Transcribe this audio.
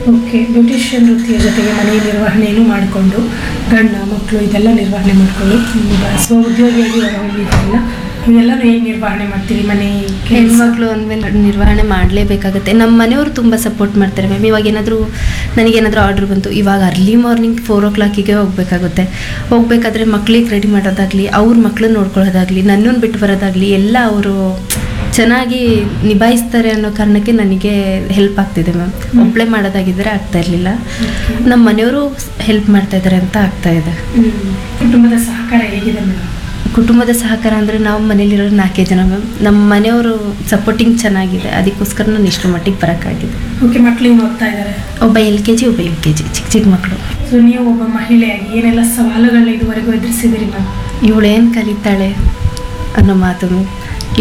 Okay beautician ವೃತ್ತಿಯ ಜೊತೆಗೆ ಮನೆ ನಿರ್ವಹಣೆಯನ್ನು ಮಾಡಿಕೊಂಡು ಗಂಡ ಮಕ್ಕಳು ಇದೆಲ್ಲ ನಿರ್ವಹಣೆ ಮಾಡಿಕೊಂಡು ಸ್ವ ಉದ್ಯೋಗಿಯಾಗಿ ಹೊರಹೋಗಿದ್ದೆಲ್ಲ ಇವೆಲ್ಲನೂ ಹೇಗೆ ನಿರ್ವಹಣೆ ಮಾಡ್ತೀರಿ ಮನೆ ಕೆಲ್ಸ? ಹೆಣ್ಮಕ್ಳು ಅಂದಮೇಲೆ ನಿರ್ವಹಣೆ ಮಾಡಲೇಬೇಕಾಗುತ್ತೆ ನಮ್ಮ ಮನೆಯವರು ತುಂಬ ಸಪೋರ್ಟ್ ಮಾಡ್ತಾರೆ ಮ್ಯಾಮ್ ಇವಾಗ ಏನಾದರೂ ನನಗೇನಾದರೂ ಆರ್ಡ್ರ್ ಬಂತು ಇವಾಗ ಅರ್ಲಿ ಮಾರ್ನಿಂಗ್ ಫೋರ್ ಓ ಕ್ಲಾಕಿಗೆ ಹೋಗಬೇಕಾಗುತ್ತೆ ಹೋಗ್ಬೇಕಾದ್ರೆ ಮಕ್ಳಿಗೆ ರೆಡಿ ಮಾಡೋದಾಗಲಿ ಅವ್ರ ಮಕ್ಳನ್ನ ನೋಡ್ಕೊಳ್ಳೋದಾಗಲಿ ನನ್ನನ್ನು ಬಿಟ್ಟು ಬರೋದಾಗಲಿ ಎಲ್ಲ ಅವರು ಚೆನ್ನಾಗಿ ನಿಭಾಯಿಸ್ತಾರೆ ಅನ್ನೋ ಕಾರಣಕ್ಕೆ ನನಗೆ ಹೆಲ್ಪ್ ಆಗ್ತಿದೆ ಮ್ಯಾಮ್ ಒಬ್ಬಳೇ ಮಾಡೋದಾಗಿದ್ದರೆ ಆಗ್ತಾ ಇರಲಿಲ್ಲ ನಮ್ಮ ಮನೆಯವರು ಹೆಲ್ಪ್ ಮಾಡ್ತಾ ಇದ್ದಾರೆ ಅಂತ ಆಗ್ತಾ ಇದೆ ಹ್ಮ್. ಕುಟುಂಬದ ಸಹಕಾರ ಹೇಗಿದೆ ಮೇಡಮ್ ಕುಟುಂಬದ ಸಹಕಾರ ಅಂದರೆ ನಾವು ಮನೇಲಿರೋ ನಾಲ್ಕೇ ಜನ ಮ್ಯಾಮ್ ನಮ್ಮ ಮನೆಯವರು ಸಪೋರ್ಟಿಂಗ್ ಚೆನ್ನಾಗಿದೆ ಅದಕ್ಕೋಸ್ಕರ ನಾನು ಇಷ್ಟು ಮಟ್ಟಿಗೆ ಬರೋಕ್ಕಾಗಿದೆ ಓಕೆ ಮಕ್ಳು ಏನು ಓದ್ತಾ ಇದ್ದಾರೆ ಒಬ್ಬ ಎಲ್ ಕೆ ಜಿ ಒಬ್ಬ ಯು ಕೆ ಜಿ ಚಿಕ್ಕ ಚಿಕ್ಕ ಮಕ್ಕಳು ಸೊ ನೀವು ಒಬ್ಬ ಮಹಿಳೆಯಾಗಿ ಏನೆಲ್ಲ ಸವಾಲುಗಳನ್ನ ಇದುವರೆಗೂ ಎದುರಿಸಿದಿರಿ ಮ್ಯಾಮ್ ಇವಳು ಏನು ಕಲಿತಾಳೆ ಅನ್ನೋ ಮಾತು